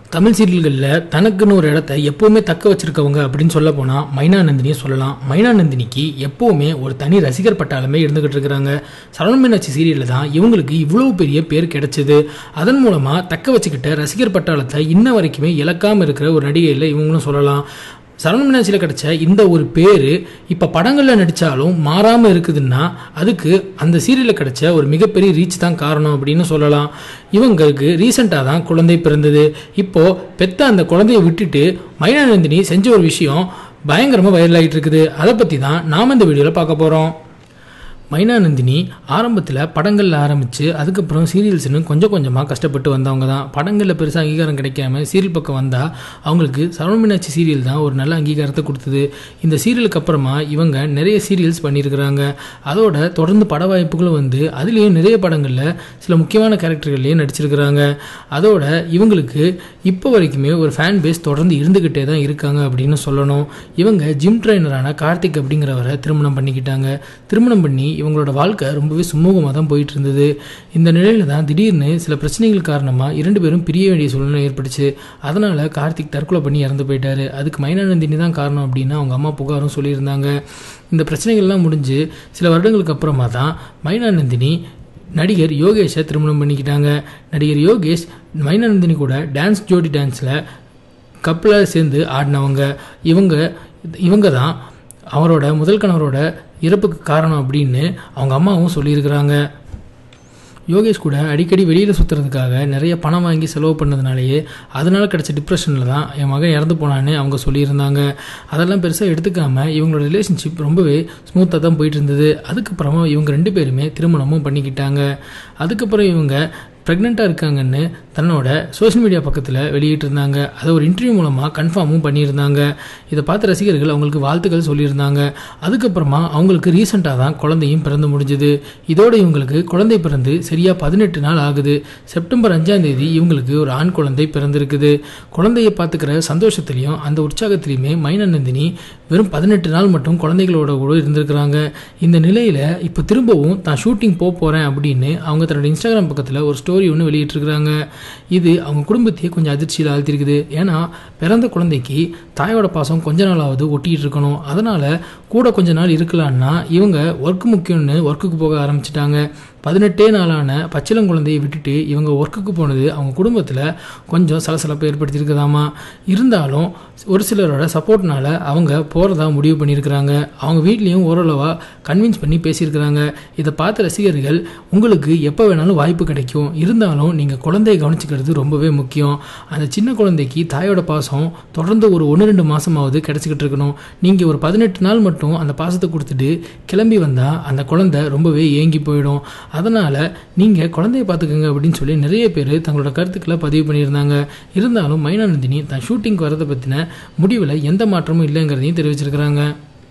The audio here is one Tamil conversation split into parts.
தமிழ் சீரியல்களில் தனக்குன்னு ஒரு இடத்த எப்போவுமே தக்க வச்சிருக்கவங்க அப்படின்னு சொல்ல போனால் மைனா நந்தினியை சொல்லலாம் மைனா நந்தினிக்கு எப்போவுமே ஒரு தனி ரசிகர் பட்டாளமே இருந்துகிட்டு இருக்கிறாங்க சரவண மீனாட்சி சீரியலில் தான் இவங்களுக்கு இவ்வளவு பெரிய பேர் கிடைச்சது அதன் மூலமாக தக்க வச்சுக்கிட்ட ரசிகர் பட்டாளத்தை இன்ன வரைக்குமே இழக்காமல் இருக்கிற ஒரு நடிகையில் இவங்களும் சொல்லலாம் சரவண மீனாட்சியில் கிடைச்ச இந்த ஒரு பேர் இப்போ படங்களில் நடித்தாலும் மாறாமல் இருக்குதுன்னா அதுக்கு அந்த சீரியலில் கிடைச்ச ஒரு மிகப்பெரிய ரீச் தான் காரணம் அப்படின்னு சொல்லலாம் இவங்களுக்கு ரீசெண்டாக தான் குழந்தை பிறந்தது இப்போது பெத்த அந்த குழந்தையை விட்டுட்டு மைனானந்தினி செஞ்ச ஒரு விஷயம் பயங்கரமாக வைரல் ஆகிட்டு இருக்குது அதை பற்றி தான் நாம் இந்த வீடியோவில் பார்க்க போகிறோம் மைனானந்தினி ஆரம்பத்தில் படங்களில் ஆரம்பித்து அதுக்கப்புறம் சீரியல்ஸ்னு கொஞ்சம் கொஞ்சமாக கஷ்டப்பட்டு வந்தவங்க தான் படங்களில் பெருசாக அங்கீகாரம் கிடைக்காம சீரியல் பக்கம் வந்தால் அவங்களுக்கு சரவண மீனாட்சி சீரியல் தான் ஒரு நல்ல அங்கீகாரத்தை கொடுத்தது இந்த சீரியலுக்கு அப்புறமா இவங்க நிறைய சீரியல்ஸ் பண்ணியிருக்கிறாங்க அதோட தொடர்ந்து பட வாய்ப்புகளும் வந்து அதுலேயும் நிறைய படங்களில் சில முக்கியமான கேரக்டர்கள்லேயும் நடிச்சிருக்கிறாங்க அதோட இவங்களுக்கு இப்போ வரைக்குமே ஒரு ஃபேன் பேஸ் தொடர்ந்து இருந்துக்கிட்டே தான் இருக்காங்க அப்படின்னு சொல்லணும் இவங்க ஜிம் ட்ரைனரான கார்த்திக் அப்படிங்கிறவரை திருமணம் பண்ணிக்கிட்டாங்க திருமணம் பண்ணி இவங்களோட வாழ்க்கை ரொம்பவே சுமூகமாக தான் போயிட்டு இருந்தது இந்த நிலையில தான் திடீர்னு சில பிரச்சனைகள் காரணமாக இரண்டு பேரும் பிரிய வேண்டிய சூழ்நிலை ஏற்பட்டுச்சு அதனால் கார்த்திக் தற்கொலை பண்ணி இறந்து போயிட்டாரு அதுக்கு மைனானந்தினி தான் காரணம் அப்படின்னு அவங்க அம்மா புகாரும் சொல்லியிருந்தாங்க இந்த பிரச்சனைகள்லாம் முடிஞ்சு சில வருடங்களுக்கு அப்புறமா தான் மைனானந்தினி நடிகர் யோகேஷை திருமணம் பண்ணிக்கிட்டாங்க நடிகர் யோகேஷ் மைனானந்தினி கூட டான்ஸ் ஜோடி டான்ஸில் கப்பலில் சேர்ந்து ஆடினவங்க இவங்க இவங்க தான் அவரோட முதல் கணவரோட இறப்புக்கு காரணம் அப்படின்னு அவங்க அம்மாவும் சொல்லியிருக்கிறாங்க யோகேஷ் கூட அடிக்கடி வெளியில் சுற்றுறதுக்காக நிறைய பணம் வாங்கி செலவு பண்ணதுனாலேயே அதனால கிடச்ச டிப்ரெஷனில் தான் என் மகன் இறந்து போனான்னு அவங்க சொல்லியிருந்தாங்க அதெல்லாம் பெருசாக எடுத்துக்காம இவங்களோட ரிலேஷன்ஷிப் ரொம்பவே ஸ்மூத்தாக தான் போயிட்டு இருந்தது அதுக்கப்புறமா இவங்க ரெண்டு பேருமே திருமணமும் பண்ணிக்கிட்டாங்க அதுக்கப்புறம் இவங்க ப்ரெக்னெண்ட்டாக இருக்காங்கன்னு தன்னோட சோஷியல் மீடியா பக்கத்தில் வெளியிட்டிருந்தாங்க அதை ஒரு இன்டர்வியூ மூலமாக கன்ஃபார்மும் பண்ணியிருந்தாங்க இதை பார்த்த ரசிகர்கள் அவங்களுக்கு வாழ்த்துக்கள் சொல்லியிருந்தாங்க அதுக்கப்புறமா அவங்களுக்கு ரீசெண்டாக தான் குழந்தையும் பிறந்து முடிஞ்சுது இதோட இவங்களுக்கு குழந்தை பிறந்து சரியாக பதினெட்டு நாள் ஆகுது செப்டம்பர் அஞ்சாம் தேதி இவங்களுக்கு ஒரு ஆண் குழந்தை பிறந்திருக்குது குழந்தையை பார்த்துக்கிற சந்தோஷத்துலையும் அந்த உற்சாகத்திலையுமே மைனநந்தினி வெறும் பதினெட்டு நாள் மட்டும் குழந்தைகளோட கூட இருந்திருக்கிறாங்க இந்த நிலையில் இப்போ திரும்பவும் தான் ஷூட்டிங் போக போகிறேன் அப்படின்னு அவங்க தன்னோட இன்ஸ்டாகிராம் பக்கத்தில் ஒரு ஸ்டோரி ஒன்று வெளியிட்டிருக்கிறாங்க இது அவங்க குடும்பத்தையே கொஞ்சம் அதிர்ச்சியில் ஆழ்த்திருக்குது ஏன்னா பிறந்த குழந்தைக்கு தாயோட பாசம் கொஞ்ச நாளாவது ஒட்டிகிட்டு இருக்கணும் அதனால் கூட கொஞ்ச நாள் இருக்கலான்னா இவங்க ஒர்க் முக்கியம்னு ஒர்க்குக்கு போக ஆரம்பிச்சிட்டாங்க பதினெட்டே நாளான பச்சிளம் குழந்தையை விட்டுட்டு இவங்க ஒர்க்குக்கு போனது அவங்க குடும்பத்தில் கொஞ்சம் சலசலப்பை ஏற்படுத்தியிருக்குதாமா இருந்தாலும் ஒரு சிலரோட சப்போர்ட்னால அவங்க போகிறதா முடிவு பண்ணியிருக்கிறாங்க அவங்க வீட்லேயும் ஓரளவாக கன்வின்ஸ் பண்ணி பேசியிருக்கிறாங்க இதை பார்த்த ரசிகர்கள் உங்களுக்கு எப்போ வேணாலும் வாய்ப்பு கிடைக்கும் இருந்தாலும் நீங்கள் குழந்தையை கவனிச்சுக்கிறது ரொம்பவே முக்கியம் அந்த சின்ன குழந்தைக்கு தாயோட பாசம் தொடர்ந்து ஒரு ஒன்று ரெண்டு மாதமாவது கிடச்சிக்கிட்டு இருக்கணும் நீங்கள் ஒரு பதினெட்டு நாள் மட்டும் அந்த பாசத்தை கொடுத்துட்டு கிளம்பி வந்தால் அந்த குழந்தை ரொம்பவே ஏங்கி போயிடும் அதனால் நீங்கள் குழந்தைய பார்த்துக்கோங்க அப்படின்னு சொல்லி நிறைய பேர் தங்களோட கருத்துக்களை பதிவு பண்ணியிருந்தாங்க இருந்தாலும் மைனானந்தினி தான் ஷூட்டிங் வரதை பற்றின முடிவில் எந்த மாற்றமும் இல்லைங்கிறதையும் தெரிவிச்சிருக்கிறாங்க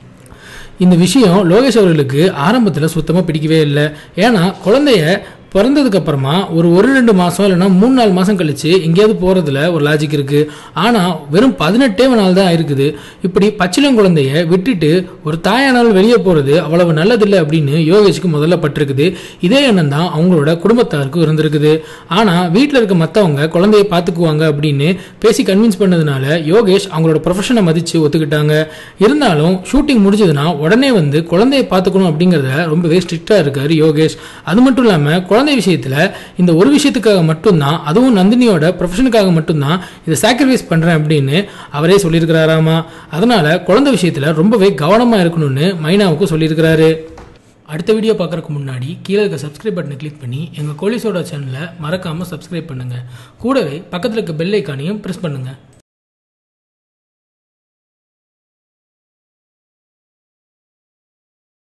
இந்த விஷயம் லோகேஷ் அவர்களுக்கு ஆரம்பத்தில் சுத்தமாக பிடிக்கவே இல்லை ஏன்னா குழந்தைய பிறந்ததுக்கு அப்புறமா ஒரு ஒரு ரெண்டு மாதம் இல்லைன்னா மூணு நாலு மாதம் கழிச்சு எங்கேயாவது போகிறதுல ஒரு லாஜிக் இருக்குது ஆனால் வெறும் பதினெட்டே நாள் தான் இருக்குது இப்படி பச்சிளம் குழந்தைய விட்டுட்டு ஒரு தாயானால் வெளியே போகிறது அவ்வளவு நல்லதில்லை அப்படின்னு யோகேஷுக்கு முதல்ல பட்டிருக்குது இதே எண்ணம் தான் அவங்களோட குடும்பத்தாருக்கும் இருந்திருக்குது ஆனால் வீட்டில் இருக்க மற்றவங்க குழந்தைய பார்த்துக்குவாங்க அப்படின்னு பேசி கன்வின்ஸ் பண்ணதுனால யோகேஷ் அவங்களோட ப்ரொஃபஷனை மதித்து ஒத்துக்கிட்டாங்க இருந்தாலும் ஷூட்டிங் முடிஞ்சதுன்னா உடனே வந்து குழந்தைய பார்த்துக்கணும் அப்படிங்கிறத ரொம்பவே ஸ்ட்ரிக்டாக இருக்காரு யோகேஷ் அது மட்டும் இல்லாமல் குழந்தை விஷயத்தில் இந்த ஒரு விஷயத்துக்காக மட்டும்தான் அதுவும் நந்தினியோட ப்ரொஃபஷனுக்காக மட்டும்தான் இதை சாக்ரிஃபைஸ் பண்ணுறேன் அப்படின்னு அவரே சொல்லியிருக்கிறாராமா அதனால் குழந்தை விஷயத்தில் ரொம்பவே கவனமாக இருக்கணும்னு மைனாவுக்கும் சொல்லியிருக்கிறாரு அடுத்த வீடியோ பார்க்குறதுக்கு முன்னாடி கீழே இருக்க சப்ஸ்கிரைப் பட்டனை கிளிக் பண்ணி எங்கள் கோலிசோட சேனலை மறக்காமல் சப்ஸ்கிரைப் பண்ணுங்கள் கூடவே பக்கத்தில் இருக்க பெல் ஐக்கானையும் ப்ரெஸ் பண்ணுங்கள்